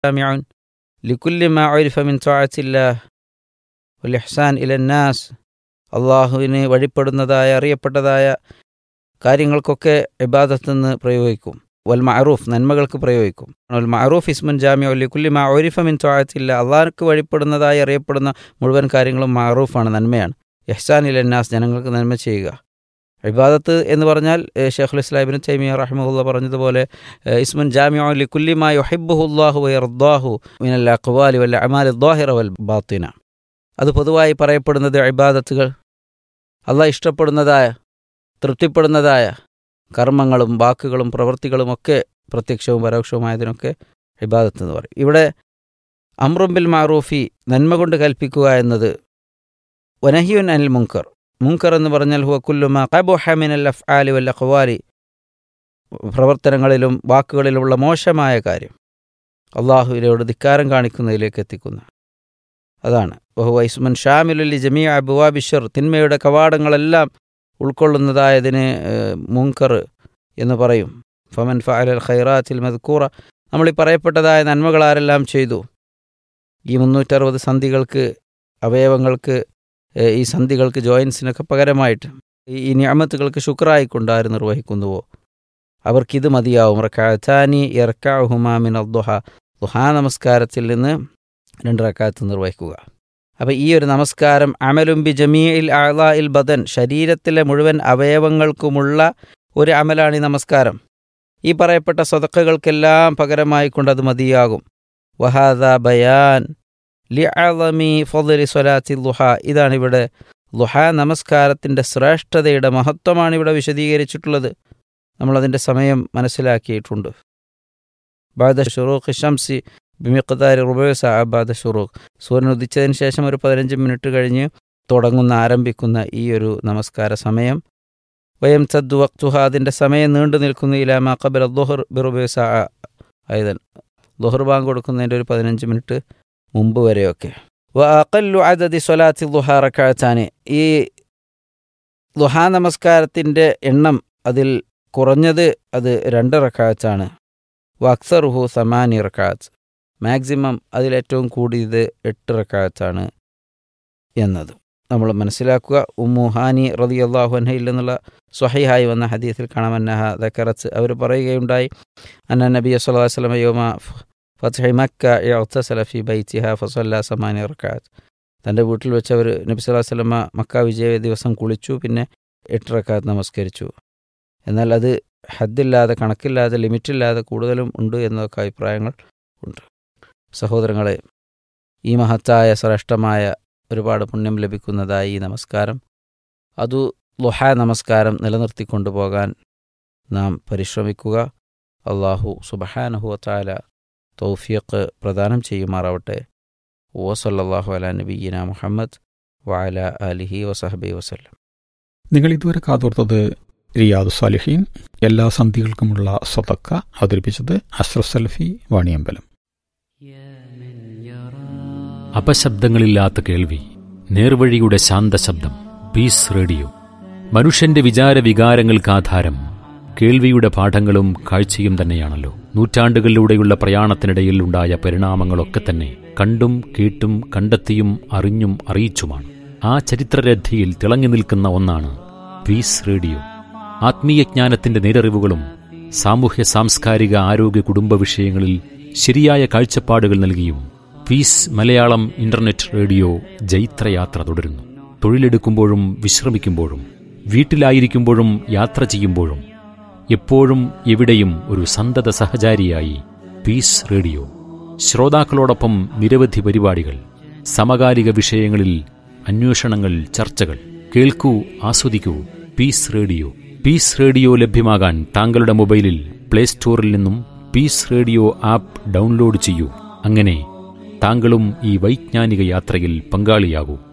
جامع لكل ما عرف من طاعة الله والإحسان إلى الناس അള്ളാഹുവിന് വഴിപ്പെടുന്നതായ അറിയപ്പെട്ടതായ കാര്യങ്ങൾക്കൊക്കെ ഇബാദത്ത് നിന്ന് പ്രയോഗിക്കും വൽ മഅറൂഫ് നന്മകൾക്ക് പ്രയോഗിക്കും വൽ മഅറൂഫ് ഇസ്മുൻ ജാമ്യ ലിക്കുല്ലി മാ ഒരിഫ മിൻ ത്വാഴത്തില്ല അള്ളാഹ്ക്ക് വഴിപ്പെടുന്നതായി അറിയപ്പെടുന്ന മുഴുവൻ കാര്യങ്ങളും മഅറൂഫാണ് നന്മയാണ് എഹ്സാൻ ഇലന്നാസ് ജനങ്ങൾക്ക് നന്മ ചെയ്യുക ഇബാദത്ത് എന്ന് പറഞ്ഞാൽ ഏഹ്, ഷെയ്ഖുൽ ഇസ്ലാമിന് തൈമിയ റഹ്മുല്ല പറഞ്ഞതുപോലെ ഏഹ്, ഇസ്മുൻ ജാമ്യ ലിക്കുല്ലി മാ യുഹിബ്ബുഹുല്ലാഹു വയർദാഹു മിനൽ അഖ്വാലി വൽ അമാലി ദ്വാഹിറ വൽ ബാത്തിന അത് പൊതുവായി പറയപ്പെടുന്നത് ഇബാദത്തുകൾ അള്ളാഹ് ഇഷ്ടപ്പെടുന്നതായ തൃപ്തിപ്പെടുന്നതായ കർമ്മങ്ങളും വാക്കുകളും പ്രവൃത്തികളുമൊക്കെ പ്രത്യക്ഷവും പരോക്ഷവുമായതിനൊക്കെ ഇബാദത്ത് എന്ന് പറയും ഇവിടെ അമ്രുംബിൽ മാറൂഫി നന്മ കൊണ്ട് കൽപ്പിക്കുക എന്നത് വനഹിയുൻ അനിൽ മുങ്കർ മുങ്കർ എന്ന് പറഞ്ഞാൽ ഹുവ കുല്ലുമ ഖബുഹമിനൽ അഫ്ആലി വൽ അഖ്വാലി പ്രവർത്തനങ്ങളിലും വാക്കുകളിലുമുള്ള മോശമായ കാര്യം അള്ളാഹുവിനോട് ധിക്കാരം കാണിക്കുന്നതിലേക്ക് എത്തിക്കുന്ന അതാണ് ബഹുവ ഇസ്മൻ ഷാമിലുല്ലി ജമിയ അബുവാബിഷർ തിന്മയുടെ കവാടങ്ങളെല്ലാം ഉൾക്കൊള്ളുന്നതായതിന് ഏഹ്, മുങ്കർ എന്ന് പറയും ഫമൻ ഫഅലൽ ഖൈറാത്തിൽ മദ്കൂറ നമ്മൾ ഈ പറയപ്പെട്ടതായ നന്മകൾ ആരെല്ലാം ചെയ്തു ഈ മുന്നൂറ്ററുപത് സന്ധികൾക്ക് അവയവങ്ങൾക്ക് ഏഹ്, ഈ സന്ധികൾക്ക് ജോയിൻസിനൊക്കെ പകരമായിട്ട് ഈ- ഈ നിയമത്തുകൾക്ക് ശുക്രായിക്കൊണ്ട് ആര് നിർവഹിക്കുന്നുവോ അവർക്കിത് മതിയാവും റക്കാത്താനി ഇറക്കാഹുമാമിൻ അദ്ദുഹ ദുഹാ നമസ്കാരത്തിൽ നിന്ന് രണ്ട് റക്കാത്ത് നിർവഹിക്കുക അപ്പോൾ ഈ ഒരു നമസ്കാരം അമലുംബി ജമീൽ ആള ഇൽ ബദൻ ശരീരത്തിലെ മുഴുവൻ അവയവങ്ങൾക്കുമുള്ള ഒരു അമലാണ് ഈ നമസ്കാരം ഈ പറയപ്പെട്ട സ്വതക്കകൾക്കെല്ലാം പകരമായി കൊണ്ട് അത് മതിയാകും വഹാദ ബയാൻ ലി അളമി ഫضലി സ്വലാത്തി ലുഹ ഇതാണ് ഇവിടെ ലുഹ നമസ്കാരത്തിൻ്റെ ശ്രേഷ്ഠതയുടെ മഹത്വമാണ് ഇവിടെ വിശദീകരിച്ചിട്ടുള്ളത് നമ്മളതിൻ്റെ സമയം മനസ്സിലാക്കിയിട്ടുണ്ട് ബാദ ഷുറൂഖ് ഷംസി ബിമിഖ്താരി റുബേസ ബാദ ഷുറൂഖ് സൂര്യൻ ഉദിച്ചതിന് ശേഷം ഒരു പതിനഞ്ച് മിനിറ്റ് കഴിഞ്ഞ് തുടങ്ങുന്ന ആരംഭിക്കുന്ന ഈ ഒരു നമസ്കാര സമയം വയം സദ്ദു വക്തുഹ അതിൻ്റെ സമയം നീണ്ടു നിൽക്കുന്ന ഇലാമ കബൽ ദുഹർ ബിറുബേസ ആയതൻ ദുഹർ ബാങ്ക് കൊടുക്കുന്നതിൻ്റെ ഒരു പതിനഞ്ച് മിനിറ്റ് മുമ്പ് വരെയൊക്കെ വ അഖല്ലു അദദി സ്വലാത്തി ദുഹ റക്കാത്താന് ഈ ദുഹാ നമസ്കാരത്തിൻ്റെ എണ്ണം അതിൽ കുറഞ്ഞത് അത് രണ്ട് റക്കാത്താണ് വക്സറുഹു സമാനി റക്കാത്ത് മാക്സിമം അതിലേറ്റവും കൂടിയത് എട്ട് റക്കാത്താണ് എന്നത് നമ്മൾ മനസ്സിലാക്കുക ഉമ്മു ഹാനി റതി അള്ളാഹു അൻഹയിൽ നിന്നുള്ള സ്വഹൈഹായി വന്ന ഹദീസിൽ കാണാമന്നഹ ദക്കറത്ത് അവർ പറയുകയുണ്ടായി അന്ന നബി സ്വല്ലല്ലാഹു അലൈഹി വസല്ലം യോമ ഫത്ഹി മക്ക യഗ്തസല ഫി ബൈത്തിഹ ഫസല്ല സമാനി റക്കാത്ത് തൻ്റെ വീട്ടിൽ വെച്ച് അവർ നബി സല്ലല്ലാഹു അലൈഹി വസല്ലമ മക്ക വിജയ ദിവസം കുളിച്ചു പിന്നെ എട്ട് റക്കാത്ത് നമസ്കരിച്ചു എന്നാൽ അത് ഹദ്ദില്ലാതെ കണക്കില്ലാതെ ലിമിറ്റില്ലാതെ കൂടുതലും ഉണ്ട് എന്നൊക്കെ അഭിപ്രായങ്ങൾ ഉണ്ട് സഹോദരങ്ങളെ ഈ മഹത്തായ ശ്രേഷ്ഠമായ ഒരുപാട് പുണ്യം ലഭിക്കുന്നതായി ഈ നമസ്കാരം അതു ലുഹ നമസ്കാരം നിലനിർത്തിക്കൊണ്ടു പോകാൻ നാം പരിശ്രമിക്കുക അള്ളാഹു സുബഹാനഹുവത്താല തൗഫീഖ് പ്രദാനം ചെയ്യുമാറാവട്ടെ വസല്ലാഹു അല നബീന മുഹമ്മദ് വഅല അലിഹി വസഹബി വസല്ലം നിങ്ങൾ ഇതുവരെ കാതോർത്തത് റിയാദ് സാലിഹീൻ എല്ലാ സന്ധികൾക്കുമുള്ള സ്വതക്ക അവതരിപ്പിച്ചത് അഷ്റഫ് സൽഫി വാണിയമ്പലം അപശബ്ദങ്ങളില്ലാത്ത കേൾവി നേർവഴിയുടെ ശാന്തശബ്ദം പീസ് റേഡിയോ മനുഷ്യന്റെ വിചാര വികാരങ്ങൾക്ക് ആധാരം കേൾവിയുടെ പാഠങ്ങളും കാഴ്ചയും തന്നെയാണല്ലോ നൂറ്റാണ്ടുകളിലൂടെയുള്ള പ്രയാണത്തിനിടയിൽ ഉണ്ടായ പരിണാമങ്ങളൊക്കെ തന്നെ കണ്ടും കേട്ടും കണ്ടെത്തിയും അറിഞ്ഞും അറിയിച്ചുമാണ് ആ ചരിത്രരഥിയിൽ തിളങ്ങി നിൽക്കുന്ന ഒന്നാണ് പീസ് റേഡിയോ ആത്മീയജ്ഞാനത്തിന്റെ നേരറിവുകളും സാമൂഹ്യ സാംസ്കാരിക ആരോഗ്യ കുടുംബ വിഷയങ്ങളിൽ ശരിയായ കാഴ്ചപ്പാടുകൾ നൽകിയും പീസ് മലയാളം ഇന്റർനെറ്റ് റേഡിയോ ജൈത്രയാത്ര തുടരുന്നു തൊഴിലെടുക്കുമ്പോഴും വിശ്രമിക്കുമ്പോഴും വീട്ടിലായിരിക്കുമ്പോഴും യാത്ര ചെയ്യുമ്പോഴും എപ്പോഴും എവിടെയും ഒരു സന്തത സഹചാരിയായി പീസ് റേഡിയോ ശ്രോതാക്കളോടൊപ്പം നിരവധി പരിപാടികൾ സമകാലിക വിഷയങ്ങളിൽ അന്വേഷണങ്ങൾ ചർച്ചകൾ കേൾക്കൂ ആസ്വദിക്കൂ പീസ് റേഡിയോ പീസ് റേഡിയോ ലഭ്യമാകാൻ താങ്കളുടെ മൊബൈലിൽ പ്ലേ സ്റ്റോറിൽ നിന്നും പീസ് റേഡിയോ ആപ്പ് ഡൗൺലോഡ് ചെയ്യൂ അങ്ങനെ താങ്കളും ഈ വൈജ്ഞാനിക യാത്രയിൽ പങ്കാളിയാകൂ